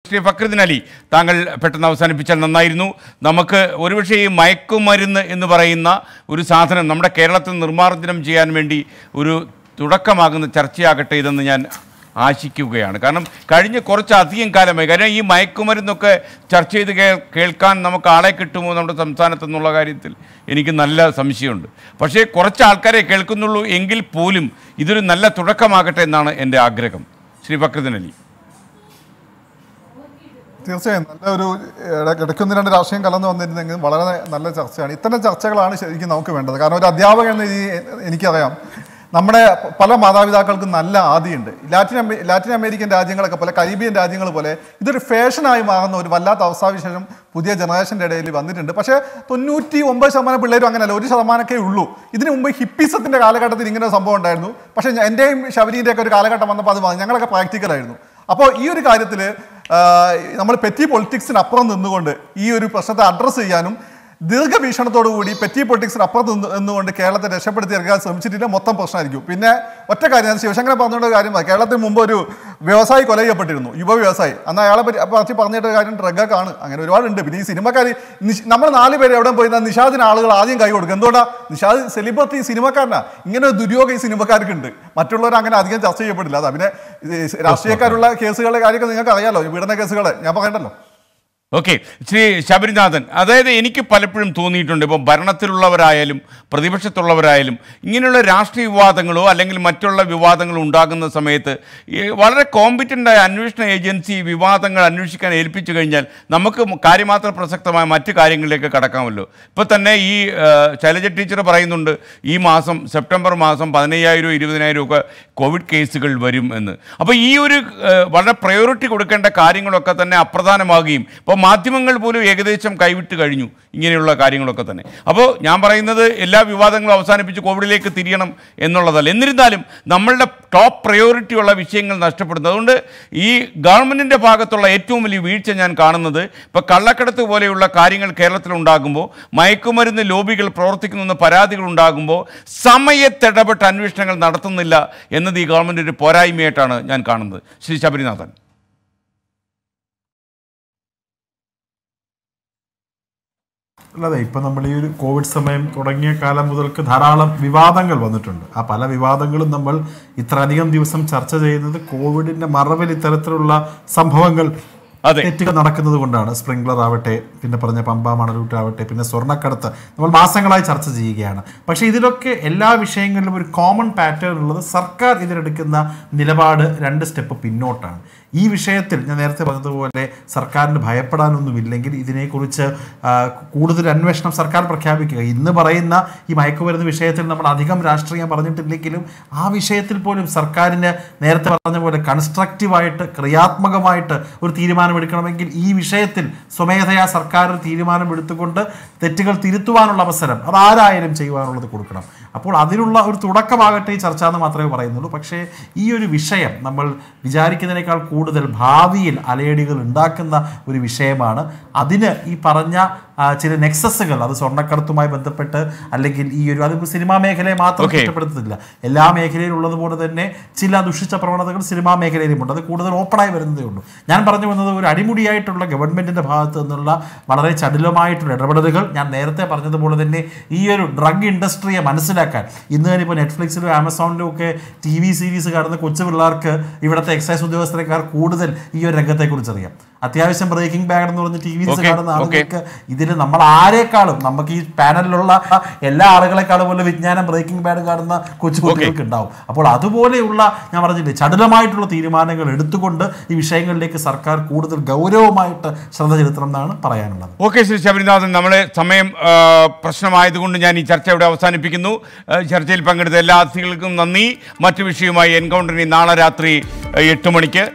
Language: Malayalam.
ശ്രീ ഫക്രുദ്ദീൻ അലി താങ്കൾ പെട്ടെന്ന് അവസാനിപ്പിച്ചാൽ നന്നായിരുന്നു നമുക്ക് ഒരുപക്ഷെ ഈ മയക്കുമരുന്ന് എന്ന് പറയുന്ന ഒരു സാധനം നമ്മുടെ കേരളത്തിൽ നിർമ്മാർജ്ജനം ചെയ്യാൻ വേണ്ടി ഒരു തുടക്കമാകുന്ന ചർച്ചയാകട്ടെ ഇതെന്ന് ഞാൻ ആശിക്കുകയാണ് കാരണം കഴിഞ്ഞ കുറച്ചധികം കാലമായി കാരണം ഈ മയക്കുമരുന്നൊക്കെ ചർച്ച ചെയ്ത് കേ- കേൾക്കാൻ നമുക്ക് ആളെ കിട്ടുമോ നമ്മുടെ സംസ്ഥാനത്ത് എന്നുള്ള കാര്യത്തിൽ എനിക്ക് നല്ല സംശയമുണ്ട് പക്ഷേ കുറച്ച് ആൾക്കാരെ കേൾക്കുന്നുള്ളൂ എങ്കിൽ പോലും ഇതൊരു നല്ല തുടക്കമാകട്ടെ എന്നാണ് എൻ്റെ ആഗ്രഹം ശ്രീ ഫക്രുദ്ദീൻ അലി തീർച്ചയായും നല്ല ഒരു ഇട- ഇടയ്ക്കൊന്ന് രണ്ട് രാഷ്ട്രീയം കലർന്ന് വന്നിരുന്നെങ്കിൽ വളരെ നല്ല ചർച്ചയാണ് ഇത്തരം ചർച്ചകളാണ് ശരിക്കും നമുക്ക് വേണ്ടത് കാരണം ഒരു അധ്യാപകൻ എന്ന രീതി എനിക്കറിയാം നമ്മുടെ പല മാതാപിതാക്കൾക്കും നല്ല ആദിയുണ്ട് ലാറ്റിൻ അമേ ലാറ്റിൻ അമേരിക്കൻ രാജ്യങ്ങളൊക്കെ പോലെ കരീബിയൻ രാജ്യങ്ങൾ പോലെ ഇതൊരു ഫാഷനായി മാറുന്ന ഒരു വല്ലാത്ത അവസ്ഥാവിശേഷം പുതിയ ജനറേഷൻ്റെ ഇടയിൽ വന്നിട്ടുണ്ട് പക്ഷേ തൊണ്ണൂറ്റി ഒമ്പത് ശതമാനം പിള്ളേരും അങ്ങനെയല്ല ഒരു ശതമാനമൊക്കെ ഉള്ളൂ ഇതിനു മുമ്പ് ഹിപ്പിസത്തിൻ്റെ കാലഘട്ടത്തിൽ ഇങ്ങനെ ഒരു സംഭവം ഉണ്ടായിരുന്നു പക്ഷേ ഞാൻ- എൻ്റെയും ശബരീൻ്റെ ഒക്കെ ഒരു കാലഘട്ടം വന്നപ്പോൾ അത് വന്നു. ഞങ്ങളൊക്കെ പ്രാക്ടിക്കലായിരുന്നു അപ്പോൾ ഈ ഒരു കാര്യത്തിൽ നമ്മൾ പെറ്റി പൊളിറ്റിക്സിന് അപ്പുറം നിന്നുകൊണ്ട് ഈ ഒരു പ്രശ്നത്തെ അഡ്രസ്സ് ചെയ്യാനും ദീർഘവീക്ഷണത്തോടു കൂടി പെറ്റി പൊളിറ്റിക്സിന് അപ്പുറത്ത് നിന്ന് നിന്നുകൊണ്ട് കേരളത്തെ രക്ഷപ്പെടുത്തി എടുക്കാൻ ശ്രമിച്ചിട്ടില്ല മൊത്തം പ്രശ്നമായിരിക്കും പിന്നെ ഒറ്റ കാര്യം ഞാൻ ശിവശങ്കരൻ പറഞ്ഞുകൊണ്ട് കാര്യം പറയാം. കേരളത്തിന് മുമ്പ് ഒരു വ്യവസായി കൊല ചെയ്യപ്പെട്ടിരുന്നു യുവ വ്യവസായി അന്ന് അയാളെ പറ്റി പറ്റി പറഞ്ഞിട്ട് കാര്യം ഡ്രഗൊക്കെയാണ് അങ്ങനെ ഒരുപാടുണ്ട് പിന്നെ ഈ സിനിമക്കാർ നമ്മൾ നാല് പേര് എവിടെ പോയി നിന്നാൽ നിഷാദിന് ആളുകൾ ആദ്യം കൈ കൊടുക്കും എന്തുകൊണ്ടാ നിഷാദ് സെലിബ്രിറ്റി സിനിമക്കാരനാ ഇങ്ങനെ ഒരു ദുര്യോഗം ഈ സിനിമക്കാർക്കുണ്ട് മറ്റുള്ളവർ അങ്ങനെ അധികം ചർച്ച ചെയ്യപ്പെടില്ല അതാ പിന്നെ ഇത് രാഷ്ട്രീയക്കാരുള്ള കേസുകളുടെ കാര്യമൊക്കെ നിങ്ങൾക്ക് അറിയാലോ ഈ പീഡന കേസുകൾ ഞാൻ പറയണ്ടല്ലോ ഓക്കെ ശ്രീ ശബരിനാഥൻ അതായത് എനിക്ക് പലപ്പോഴും തോന്നിയിട്ടുണ്ട് ഇപ്പോൾ ഭരണത്തിലുള്ളവരായാലും പ്രതിപക്ഷത്തുള്ളവരായാലും ഇങ്ങനെയുള്ള രാഷ്ട്രീയ വിവാദങ്ങളോ അല്ലെങ്കിൽ മറ്റുള്ള വിവാദങ്ങളോ ഉണ്ടാകുന്ന സമയത്ത് ഈ വളരെ കോമ്പിറ്റൻ്റായ അന്വേഷണ ഏജൻസി വിവാദങ്ങൾ അന്വേഷിക്കാൻ ഏൽപ്പിച്ചു കഴിഞ്ഞാൽ നമുക്ക് കാര്യമാത്ര പ്രസക്തമായ മറ്റു കാര്യങ്ങളിലേക്ക് കടക്കാമല്ലോ ഇപ്പോൾ തന്നെ ഈ ആ, ശൈലജ ടീച്ചർ പറയുന്നുണ്ട് ഈ മാസം സെപ്റ്റംബർ മാസം പതിനയ്യായിരം ഇരുപതിനായിരം ഒക്കെ കോവിഡ് കേസുകൾ വരും എന്ന് അപ്പോൾ ഈ ഒരു ആ, വളരെ പ്രയോറിറ്റി കൊടുക്കേണ്ട കാര്യങ്ങളൊക്കെ തന്നെ അപ്രധാനമാകുകയും ഇപ്പോൾ മാധ്യമങ്ങൾ പോലും ഏകദേശം കൈവിട്ട് കഴിഞ്ഞു ഇങ്ങനെയുള്ള കാര്യങ്ങളൊക്കെ തന്നെ അപ്പോൾ ഞാൻ പറയുന്നത് എല്ലാ വിവാദങ്ങളും അവസാനിപ്പിച്ച് കോവിഡിലേക്ക് തിരിയണം എന്നുള്ളതല്ല എന്നിരുന്നാലും നമ്മളുടെ ടോപ്പ് പ്രയോറിറ്റി ഉള്ള വിഷയങ്ങൾ നഷ്ടപ്പെടുന്നു അതുകൊണ്ട് ഈ ഗവൺമെൻറ്റിൻ്റെ ഭാഗത്തുള്ള ഏറ്റവും വലിയ വീഴ്ച ഞാൻ കാണുന്നത് ഇപ്പോൾ കള്ളക്കടത്ത് പോലെയുള്ള കാര്യങ്ങൾ കേരളത്തിൽ ഉണ്ടാകുമ്പോൾ മയക്കുമരുന്ന് ലോബികൾ പ്രവർത്തിക്കുന്നെന്ന് പരാതികൾ ഉണ്ടാകുമ്പോൾ സമയത്തിടപെട്ട് അന്വേഷണങ്ങൾ നടത്തുന്നില്ല എന്നത് ഈ ഗവൺമെൻറ് ഒരു പോരായ്മയായിട്ടാണ് ഞാൻ കാണുന്നത് ശ്രീ ശബരിനാഥൻ അല്ലാതെ ഇപ്പം നമ്മൾ ഈ ഒരു കോവിഡ് സമയം തുടങ്ങിയ കാലം മുതൽക്ക് ധാരാളം വിവാദങ്ങൾ വന്നിട്ടുണ്ട് ആ പല വിവാദങ്ങളും നമ്മൾ ഇത്രയധികം ദിവസം ചർച്ച ചെയ്യുന്നത് കോവിഡിന്റെ മറവിൽ ഇത്തരത്തിലുള്ള സംഭവങ്ങൾ അതെ. തെറ്റുകൾ നടക്കുന്നത് കൊണ്ടാണ് സ്പ്രിംഗ്ലർ ആവട്ടെ പിന്നെ പറഞ്ഞ പമ്പ മണലൂട്ട് ആവട്ടെ പിന്നെ സ്വർണ്ണക്കടത്ത് നമ്മൾ മാസങ്ങളായി ചർച്ച ചെയ്യുകയാണ് പക്ഷേ ഇതിലൊക്കെ എല്ലാ വിഷയങ്ങളിലും ഒരു കോമൺ പാറ്റേൺ ഉള്ളത് സർക്കാർ ഇതിലെടുക്കുന്ന നിലപാട് രണ്ട് സ്റ്റെപ്പ് പിന്നോട്ടാണ് ഈ വിഷയത്തിൽ ഞാൻ നേരത്തെ പറഞ്ഞതുപോലെ സർക്കാരിന് ഭയപ്പെടാനൊന്നുമില്ലെങ്കിൽ ഇതിനെക്കുറിച്ച് ആ, കൂടുതൽ അന്വേഷണം സർക്കാർ പ്രഖ്യാപിക്കുക ഇന്ന് പറയുന്ന ഈ മയക്കുമരുന്ന് വിഷയത്തിൽ നമ്മൾ അധികം രാഷ്ട്രീയം പറഞ്ഞിട്ടില്ലെങ്കിലും ആ വിഷയത്തിൽ പോലും സർക്കാരിന് നേരത്തെ പറഞ്ഞ പോലെ കൺസ്ട്രക്റ്റീവായിട്ട് ക്രിയാത്മകമായിട്ട് ഒരു തീരുമാനമെടുക്കണമെങ്കിൽ ഈ വിഷയത്തിൽ സ്വമേധയാ സർക്കാർ ഒരു തീരുമാനമെടുത്തുകൊണ്ട് തെറ്റുകൾ തിരുത്തുവാനുള്ള അവസരം അതാരായാലും ചെയ്യുവാനുള്ളത് കൊടുക്കണം അപ്പോൾ അതിനുള്ള ഒരു തുടക്കമാകട്ടെ ഈ ചർച്ച എന്ന് മാത്രമേ പറയുന്നുള്ളൂ പക്ഷേ ഈ ഒരു വിഷയം നമ്മൾ വിചാരിക്കുന്നതിനേക്കാൾ കൂടുതൽ ഭാവിയിൽ അലയടികൾ ഉണ്ടാക്കുന്ന ഒരു വിഷയമാണ് അതിന് ഈ പറഞ്ഞ ആ, ചില നെക്സസുകൾ അത് സ്വർണ്ണക്കടത്തുമായി ബന്ധപ്പെട്ട് അല്ലെങ്കിൽ ഈ ഒരു അത് സിനിമാ മേഖലയെ മാത്രം Okay. കുറ്റപ്പെടുത്തുന്നില്ല എല്ലാ മേഖലയിലും ഉള്ളതുപോലെ തന്നെ ചില ദുഷിച്ച പ്രവണതകൾ സിനിമാ മേഖലയിലുമുണ്ട് അത് കൂടുതൽ ഓപ്പണായി വരുന്നതേ ഉള്ളൂ ഞാൻ പറഞ്ഞു വന്നത് ഒരു അടിമുടിയായിട്ടുള്ള ഗവൺമെന്റിന്റെ ഭാഗത്ത് നിന്നുള്ള വളരെ ചടുലമായിട്ടുള്ള ഇടപെടലുകൾ ഞാൻ നേരത്തെ പറഞ്ഞതുപോലെ തന്നെ ഈ ഒരു ഡ്രഗ് ഇൻഡസ്ട്രിയെ മനസ്സിലാക്കാൻ ഇന്ന് തന്നെ ഇപ്പോൾ നെറ്റ്ഫ്ലിക്സിലും ആമസോണിലും ഒക്കെ ടി വി സീരീസ് കാണുന്ന കൊച്ചു പിള്ളേർക്ക് ഇവിടുത്തെ എക്സൈസ് ഉദ്യോഗസ്ഥരെക്കാൾ കൂടുതൽ ഈ ഒരു രംഗത്തെക്കുറിച്ച് അറിയാം അത്യാവശ്യം ബ്രേക്കിംഗ് ബാഡ് എന്ന് പറഞ്ഞ ടി വിസ് Okay, കാണുന്ന okay. ആളുകൾക്ക് ഇതിൽ നമ്മൾ ആരെക്കാളും നമുക്ക് ഈ പാനലിലുള്ള എല്ലാ ആളുകളെക്കാളും പോലെ വിജ്ഞാനം ബ്രേക്കിംഗ് ബാഡ് കാണുന്ന കൊച്ചു കുട്ടികൾക്ക് ഉണ്ടാവും അപ്പോൾ അതുപോലെയുള്ള ഞാൻ പറഞ്ഞില്ലേ ചടുലമായിട്ടുള്ള തീരുമാനങ്ങൾ എടുത്തുകൊണ്ട് ഈ വിഷയങ്ങളിലേക്ക് സർക്കാർ കൂടുതൽ ഗൗരവമായിട്ട് ശ്രദ്ധ ചെലുത്തണം എന്നാണ് പറയാനുള്ളത് ഓക്കെ ശ്രീ ശബരിനാഥൻ നമ്മളെ സമയം ആ, പ്രശ്നമായതുകൊണ്ട് ഞാൻ ഈ ചർച്ച ഇവിടെ അവസാനിപ്പിക്കുന്നു ആ, ചർച്ചയിൽ പങ്കെടുത്ത എല്ലാ അതിഥികൾക്കും നന്ദി മറ്റു വിഷയവുമായി എൻകൗണ്ടറിന് നാളെ രാത്രി ആ, എട്ട് മണിക്ക്